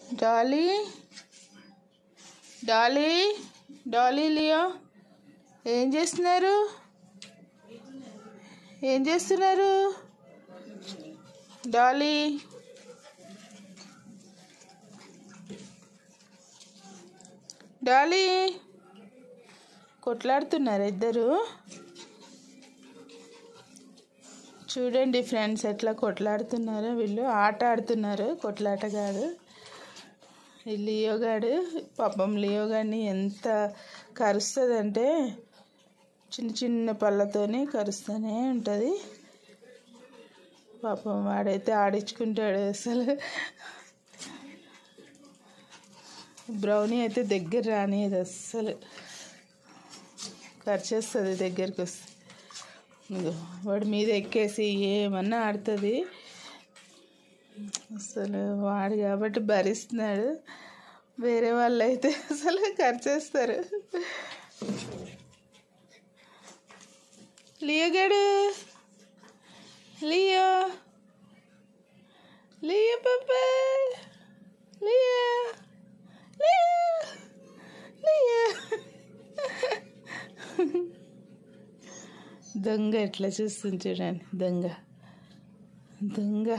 Dolly Dolly Dolly Leo ఏం చేస్తున్నారు ఏం చేస్తున్నారు డాలీ డాలీ కొట్లాడుతున్నారు ఇద్దరు చూడండి ఫ్రెండ్స్ ఎట్లా కొట్లాడుతున్నారో వీళ్ళు ఆట ఆడుతున్నారు కొట్లాట కాదు ఈ లియో గాడు పాపం లియో గాడిని ఎంత కరుస్తుందంటే చిన్న చిన్న పళ్ళతోని కరుస్తూనే ఉంటుంది పాపం వాడైతే ఆడించుకుంటాడు అసలు బ్రౌనీ అయితే దగ్గర రానియదు అస్సలు ఖర్చేస్తుంది దగ్గరికి వస్తే ఇదిగో వాడి మీద ఎక్కేసి ఏమన్నా ఆడుతుంది అసలు వాడు కాబట్టి భరిస్తున్నాడు వేరే వాళ్ళు అయితే అసలు ఖర్చేస్తారు లియో గడు లియో లియో పాపా లియో లియో లియో దొంగ ఎట్లా చూస్తుంది చూడండి దొంగ దొంగ